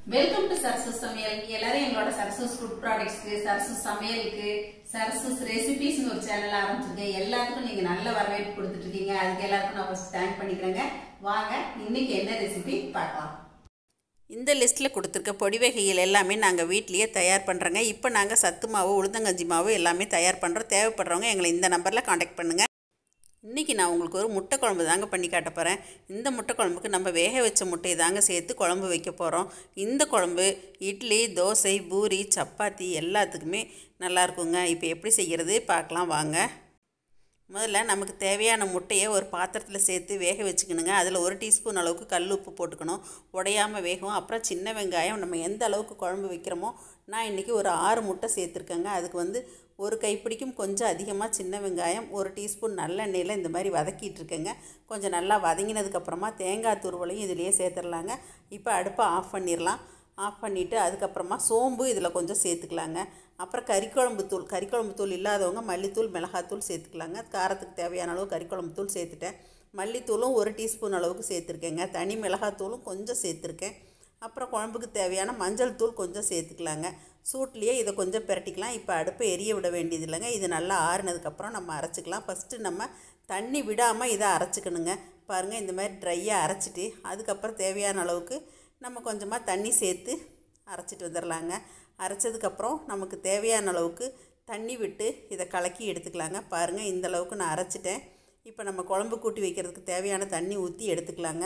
welcome to Sarasu சமையல் எல்லாரும் எங்களோட சரசூஸ் ஃபுட் ப்ராடக்ட்ஸ்க்கு சரசு சமையலுக்கு சரசூஸ் ரெசிபிஸ்னு ஒரு சேனல் ஆரம்பிச்சிருக்கேன் எல்லாத்துக்கும் நீங்க நல்ல வரவேற்பு கொடுத்துட்டு இருக்கீங்க அதுக்கு எல்லாருக்கும் நான் ஃபர்ஸ்ட் தேங்க் பண்ணிக்கிறேங்க வாங்க இன்னைக்கு என்ன ரெசிபி பார்க்கலாம் இந்த லிஸ்ட்டில் கொடுத்துருக்க பொடி வகைகள் எல்லாமே நாங்கள் வீட்லேயே தயார் பண்ணுறோங்க இப்போ நாங்கள் சத்து மாவு உளுந்தங்கஞ்சி மாவு எல்லாமே தயார் பண்ணுறோம் தேவைப்படுறவங்க எங்களை இந்த நம்பரில் காண்டாக்ட் பண்ணுங்கள் இன்றைக்கி நான் உங்களுக்கு ஒரு முட்டை குழம்பு தாங்க பண்ணி காட்ட போகிறேன் இந்த முட்டை குழம்புக்கு நம்ம வேக வச்ச முட்டையை தாங்க சேர்த்து குழம்பு வைக்க போகிறோம் இந்த குழம்பு இட்லி தோசை பூரி சப்பாத்தி எல்லாத்துக்குமே நல்லா இருக்குங்க இப்போ எப்படி செய்கிறது பார்க்கலாம் வாங்க முதல்ல நமக்கு தேவையான முட்டையை ஒரு பாத்திரத்தில் சேர்த்து வேக வச்சுக்கணுங்க அதில் ஒரு டீஸ்பூன் அளவுக்கு கல் உப்பு போட்டுக்கணும் உடையாமல் வேகும் அப்புறம் சின்ன வெங்காயம் நம்ம எந்த அளவுக்கு குழம்பு வைக்கிறோமோ நான் இன்றைக்கி ஒரு ஆறு முட்டை சேர்த்துருக்கேங்க அதுக்கு வந்து ஒரு கைப்பிடிக்கும் கொஞ்சம் அதிகமாக சின்ன வெங்காயம் ஒரு டீஸ்பூன் நல்லெண்ணெயில் இந்த மாதிரி வதக்கிட்டு இருக்கேங்க கொஞ்சம் நல்லா வதங்கினதுக்கப்புறமா தேங்காய் துருவலையும் இதிலேயே சேர்த்துடலாங்க இப்போ அடுப்பை ஆஃப் பண்ணிடலாம் ஆஃப் பண்ணிவிட்டு அதுக்கப்புறமா சோம்பு இதில் கொஞ்சம் சேர்த்துக்கலாங்க அப்புறம் கறிக்குழம்பு தூள் கறிக்குழம்பு தூள் இல்லாதவங்க மல்லித்தூள் மிளகாத்தூள் சேர்த்துக்கலாங்க காரத்துக்கு தேவையான அளவு கறிக்குழம்பு தூள் சேர்த்துட்டேன் மல்லித்தூளும் ஒரு டீஸ்பூன் அளவுக்கு சேர்த்துருக்கேங்க தனி மிளகாத்தூளும் கொஞ்சம் சேர்த்துருக்கேன் அப்புறம் குழம்புக்கு தேவையான மஞ்சள் தூள் கொஞ்சம் சேர்த்துக்கலாங்க சூட்லேயே இதை கொஞ்சம் பிரட்டிக்கலாம் இப்போ அடுப்பை எரிய விட வேண்டியது இல்லைங்க இது நல்லா ஆறுனதுக்கப்புறம் நம்ம அரைச்சிக்கலாம் ஃபஸ்ட்டு நம்ம தண்ணி விடாமல் இதை அரைச்சிக்கணுங்க பாருங்கள் இந்த மாதிரி ட்ரையாக அரைச்சிட்டு அதுக்கப்புறம் தேவையான அளவுக்கு நம்ம கொஞ்சமாக தண்ணி சேர்த்து அரைச்சிட்டு வந்துடலாங்க அரைச்சதுக்கப்புறம் நமக்கு தேவையான அளவுக்கு தண்ணி விட்டு இதை கலக்கி எடுத்துக்கலாங்க பாருங்கள் இந்த அளவுக்கு நான் அரைச்சிட்டேன் இப்போ நம்ம குழம்பு கூட்டி வைக்கிறதுக்கு தேவையான தண்ணி ஊற்றி எடுத்துக்கலாங்க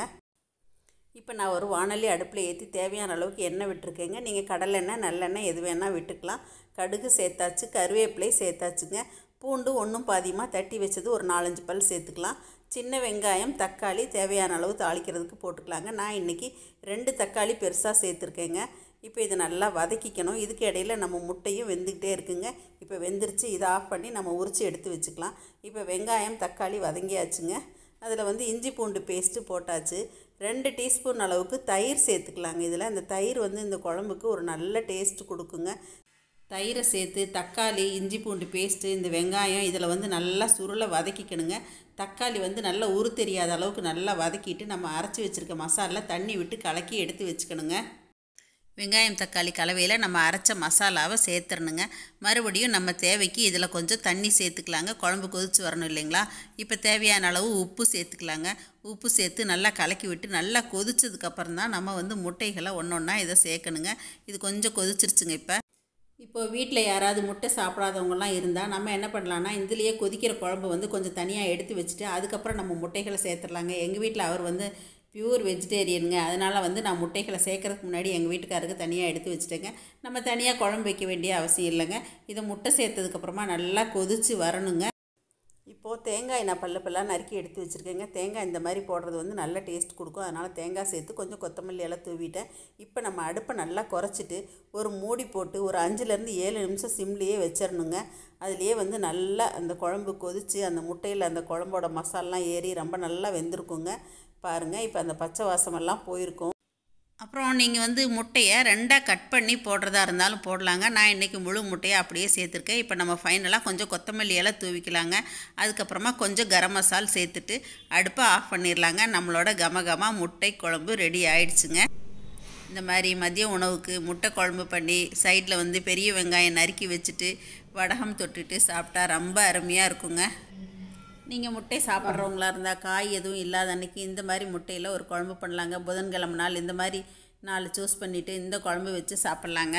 இப்போ நான் ஒரு வானொலி அடுப்பில் ஏற்றி தேவையான அளவுக்கு எண்ணெய் விட்டுருக்கேங்க நீங்கள் கடலெண்ணெய் நல்லெண்ணெய் எது வேணால் விட்டுக்கலாம் கடுகு சேர்த்தாச்சு கருவேப்பிலை சேர்த்தாச்சுங்க பூண்டு ஒன்றும் பாதியமாக தட்டி வச்சது ஒரு நாலஞ்சு பல் சேர்த்துக்கலாம் சின்ன வெங்காயம் தக்காளி தேவையான அளவு தாளிக்கிறதுக்கு போட்டுக்கலாங்க நான் இன்றைக்கி ரெண்டு தக்காளி பெருசாக சேர்த்துருக்கேங்க இப்போ இதை நல்லா வதக்கிக்கணும் இதுக்கு இடையில நம்ம முட்டையும் வெந்துக்கிட்டே இருக்குங்க இப்போ வெந்துருச்சு இதை ஆஃப் பண்ணி நம்ம உரித்து எடுத்து வச்சுக்கலாம் இப்போ வெங்காயம் தக்காளி வதங்கியாச்சுங்க அதில் வந்து இஞ்சி பூண்டு பேஸ்ட்டு போட்டாச்சு ரெண்டு டீஸ்பூன் அளவுக்கு தயிர் சேர்த்துக்கலாங்க இதில் அந்த தயிர் வந்து இந்த குழம்புக்கு ஒரு நல்ல டேஸ்ட் கொடுக்குங்க தயிரை சேர்த்து தக்காளி இஞ்சி பூண்டு பேஸ்ட்டு இந்த வெங்காயம் இதில் வந்து நல்லா சுருளை வதக்கிக்கணுங்க தக்காளி வந்து நல்லா உரு தெரியாத அளவுக்கு நல்லா வதக்கிட்டு நம்ம அரைச்சி வச்சுருக்க மசாலா தண்ணி விட்டு கலக்கி எடுத்து வச்சுக்கணுங்க வெங்காயம் தக்காளி கலவையில் நம்ம அரைச்ச மசாலாவை சேர்த்துறணுங்க மறுபடியும் நம்ம தேவைக்கு இதில் கொஞ்சம் தண்ணி சேர்த்துக்கலாங்க குழம்பு கொதிச்சு வரணும் இல்லைங்களா இப்போ தேவையான அளவு உப்பு சேர்த்துக்கலாங்க உப்பு சேர்த்து நல்லா கலக்கி விட்டு நல்லா கொதிச்சதுக்கப்புறம் தான் நம்ம வந்து முட்டைகளை ஒன்று ஒன்றா இதை சேர்க்கணுங்க இது கொஞ்சம் கொதிச்சிருச்சுங்க இப்போ இப்போ வீட்டில் யாராவது முட்டை சாப்பிடாதவங்கலாம் இருந்தால் நம்ம என்ன பண்ணலான்னா இதுலேயே கொதிக்கிற குழம்பு வந்து கொஞ்சம் தனியாக எடுத்து வச்சுட்டு அதுக்கப்புறம் நம்ம முட்டைகளை சேர்த்துடலாங்க எங்கள் வீட்டில் அவர் வந்து பியூர் வெஜிடேரியனுங்க அதனால் வந்து நான் முட்டைகளை சேர்க்கறதுக்கு முன்னாடி எங்கள் வீட்டுக்காருக்கு தனியாக எடுத்து வச்சுட்டேங்க நம்ம தனியாக குழம்பு வைக்க வேண்டிய அவசியம் இல்லைங்க இதை முட்டை சேர்த்ததுக்கப்புறமா நல்லா கொதித்து வரணுங்க இப்போது தேங்காய் நான் பல்ல பல்லாக நறுக்கி எடுத்து வச்சுருக்கேங்க தேங்காய் இந்த மாதிரி போடுறது வந்து நல்ல டேஸ்ட் கொடுக்கும் அதனால் தேங்காய் சேர்த்து கொஞ்சம் கொத்தமல்லி எல்லாம் தூவிட்டேன் இப்போ நம்ம அடுப்பை நல்லா குறைச்சிட்டு ஒரு மூடி போட்டு ஒரு அஞ்சுலேருந்து ஏழு நிமிஷம் சிம்லேயே வச்சிடணுங்க அதுலேயே வந்து நல்லா அந்த குழம்பு கொதித்து அந்த முட்டையில் அந்த குழம்போட மசாலாம் ஏறி ரொம்ப நல்லா வெந்திருக்குங்க பாருங்கள் இப்போ அந்த பச்சை வாசமெல்லாம் போயிருக்கும் அப்புறம் நீங்கள் வந்து முட்டையை ரெண்டாக கட் பண்ணி போடுறதா இருந்தாலும் போடலாங்க நான் இன்றைக்கி முழு முட்டையை அப்படியே சேர்த்துருக்கேன் இப்போ நம்ம ஃபைனலாக கொஞ்சம் கொத்தமல்லி எல்லாம் தூவிக்கலாங்க அதுக்கப்புறமா கொஞ்சம் கரம் மசால் சேர்த்துட்டு அடுப்பை ஆஃப் பண்ணிடலாங்க நம்மளோட கம கம முட்டை குழம்பு ரெடி ஆயிடுச்சுங்க இந்த மாதிரி மதிய உணவுக்கு முட்டை குழம்பு பண்ணி சைடில் வந்து பெரிய வெங்காயம் நறுக்கி வச்சுட்டு வடகம் தொட்டுட்டு சாப்பிட்டா ரொம்ப அருமையாக இருக்குங்க நீங்கள் முட்டை சாப்பிட்றவங்களா இருந்தால் காய் எதுவும் இல்லாத அன்றைக்கி இந்த மாதிரி முட்டையில் ஒரு குழம்பு பண்ணலாங்க புதன்கிழமை நாள் இந்த மாதிரி நாலு சூஸ் பண்ணிவிட்டு இந்த குழம்பு வச்சு சாப்பிட்லாங்க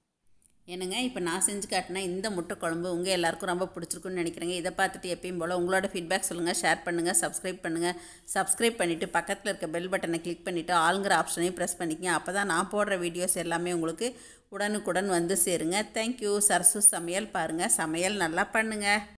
என்னங்க இப்போ நான் செஞ்சு காட்டினா இந்த முட்டை குழம்பு உங்கள் எல்லாருக்கும் ரொம்ப பிடிச்சிருக்குன்னு நினைக்கிறேங்க இதை பார்த்துட்டு எப்பயும் போல் உங்களோட ஃபீட்பேக் சொல்லுங்கள் ஷேர் பண்ணுங்கள் சப்ஸ்கிரைப் பண்ணுங்கள் சப்ஸ்கிரைப் பண்ணிவிட்டு பக்கத்தில் இருக்க பெல் பட்டனை கிளிக் பண்ணிவிட்டு ஆளுங்கிற ஆப்ஷனையும் ப்ரெஸ் பண்ணிக்கங்க அப்போ தான் நான் போடுற வீடியோஸ் எல்லாமே உங்களுக்கு உடனுக்குடன் வந்து சேருங்க தேங்க்யூ சரசு சமையல் பாருங்கள் சமையல் நல்லா பண்ணுங்கள்